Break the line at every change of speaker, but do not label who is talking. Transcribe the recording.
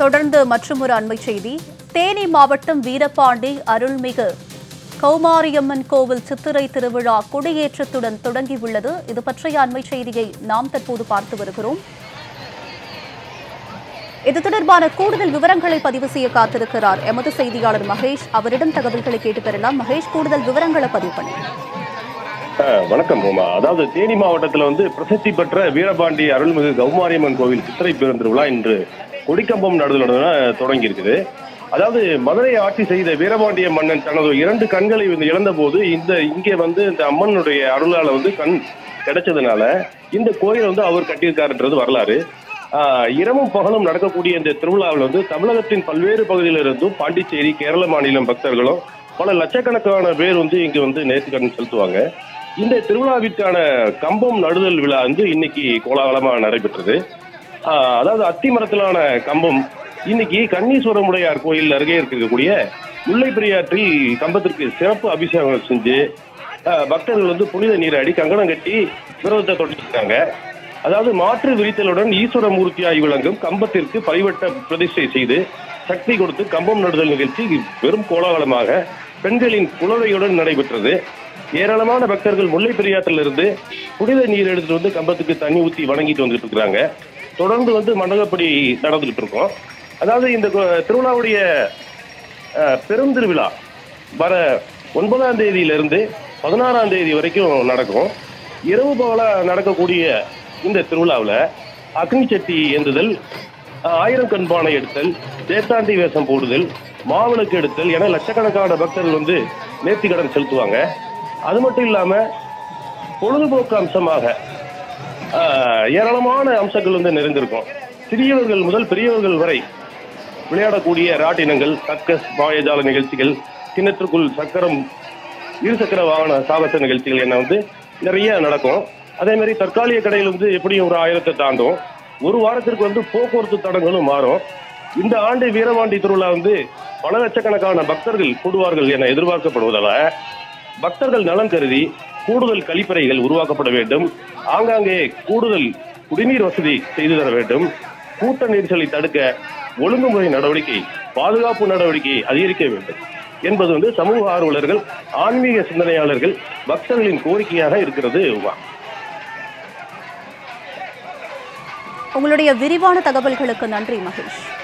தொடர்ந்து மற்றொரு அண்மை செய்தி தேனி மாவட்டம் வீரபாண்டி அருள்மிகு கௌமாரியம்மன் கோவில் சித்திரை திருவிழா கொடியேற்றத்துடன் தொடங்கியுள்ளது இது பற்றிய அண்மை செய்தியை நாம் தற்போது பார்த்து வருகிறோம் இது தொடர்பான கூடுதல் விவரங்களை பதிவு செய்ய காத்திருக்கிறார் எமது செய்தியாளர் மகேஷ் அவரிடம் தகவல்களை கேட்டு பெறலாம் மகேஷ் கூடுதல் விவரங்களை பதிவு பண்ணுங்க
அஹ், வணக்கம் உமா அதாவது தேனி மாவட்டத்துல வந்து பிரசித்தி பெற்ற வீரபாண்டி அருள்மிகு கௌமாரியம்மன் கோவில் சித்திரை பெருந்திருவிழா இன்று கொடிக்கம்பம் நடுதலுடன் தொடங்கி இருக்குது அதாவது மதுரை ஆட்சி செய்த வீரபாண்டிய மன்னன் தனது இரண்டு கண்களை வந்து இழந்த போது இந்த இங்கே வந்து இந்த அம்மனுடைய அருளால வந்து கண் கிடைச்சதுனால இந்த கோயில் வந்து அவர் கட்டியிருக்காருன்றது வரலாறு ஆஹ், இரவும் பகலும் நடக்கக்கூடிய இந்த திருவிழாவில் வந்து தமிழகத்தின் பல்வேறு பகுதியிலிருந்தும் பாண்டிச்சேரி கேரள மாநிலம் பக்தர்களும் பல லட்சக்கணக்கான பேர் வந்து இங்க வந்து நேர்த்திக்கடன் செலுத்துவாங்க இந்த திருவிழாவிற்கான கம்பம் நடுதல் விழா வந்து இன்னைக்கு கோலாகலமா நடைபெற்றது ஆஹ் அதாவது அத்தி மரத்திலான கம்பம் இன்னைக்கு கண்ணீஸ்வரமுடையார் கோயில் அருகே இருக்கக்கூடிய முல்லை பெரியாற்றில் கம்பத்திற்கு சிறப்பு அபிஷேகம் செஞ்சு ஆஹ் பக்தர்கள் வந்து புனித நீராடி கங்கணம் கட்டி விரதத்தை தொடங்கியிருக்காங்க அதாவது மாற்று விரித்தலுடன் ஈஸ்வர மூர்த்தியாய் விளங்கும் கம்பத்திற்கு பரிவட்ட பிரதிஷ்டை செய்து சக்தி கொடுத்து கம்பம் நடுதல் நிகழ்ச்சி வெறும் கோலாகலமாக பெண்களின் குலவையுடன் நடைபெற்றது ஏராளமான பக்தர்கள் முல்லை பெரியாற்றிலிருந்து புனித நீர் எடுத்துட்டு வந்து கம்பத்துக்கு தண்ணி ஊற்றி வணங்கிட்டு வந்துட்டு இருக்கிறாங்க தொடர்ந்து வந்து மண்டகப்படி நடந்துகிட்டு இருக்கோம் அதாவது இந்த கோ- திருவிழாவுடைய அஹ், பெருந்திருவிழா வர ஒன்பதாம் தேதியிலிருந்து பதினாறாம் தேதி வரைக்கும் நடக்கும் இரவு பகல நடக்கக்கூடிய இந்த திருவிழாவில் அக்னி சட்டி ஏந்துதல் அஹ், ஆயிரம் கண்பானை எடுத்தல் தேத்தாண்டி வேஷம் போடுதல் மாவிளக்கு எடுத்தல் என லட்சக்கணக்கான பக்தர்கள் வந்து நேர்த்திக்கடன் செலுத்துவாங்க அது மட்டும் இல்லாம பொழுதுபோக்கு அம்சமாக ஆஹ், ஏராளமான அம்சங்கள் வந்து நிறைந்திருக்கும் சிறியவர்கள் முதல் பெரியவர்கள் வரை விளையாடக்கூடிய ராட்டினங்கள் சர்க்கஸ் மாயஜால நிகழ்ச்சிகள் கிணற்றுக்குள் சக்கரம் இருசக்கர வாகன சாகச நிகழ்ச்சிகள் என்ன வந்து நிறைய நடக்கும் அதே மாதிரி தற்காலிக கடையில் வந்து எப்படியும் ஒரு ஆயிரத்தை தாண்டும் ஒரு வாரத்திற்கு வந்து போக்குவரத்து தடங்களும் மாறும் இந்த ஆண்டு வீரபாண்டி திருவிழா வந்து பல லட்சக்கணக்கான பக்தர்கள் கூடுவார்கள் என எதிர்பார்க்கப்படுவதால பக்தர்கள் நலன் கருதி கூடுதல் கழிப்பறைகள் உருவாக்கப்பட வேண்டும் ஆங்காங்கே கூடுதல் குடிநீர் வசதி செய்து தர வேண்டும் கூட்ட நெரிசலை தடுக்க ஒழுங்குமுறை நடவடிக்கை பாதுகாப்பு நடவடிக்கை அதிகரிக்க வேண்டும் என்பது வந்து சமூக ஆர்வலர்கள் ஆன்மீக சிந்தனையாளர்கள் பக்தர்களின் கோரிக்கையாக இருக்கிறது உமா
உங்களுடைய விரிவான தகவல்களுக்கு நன்றி மகேஷ்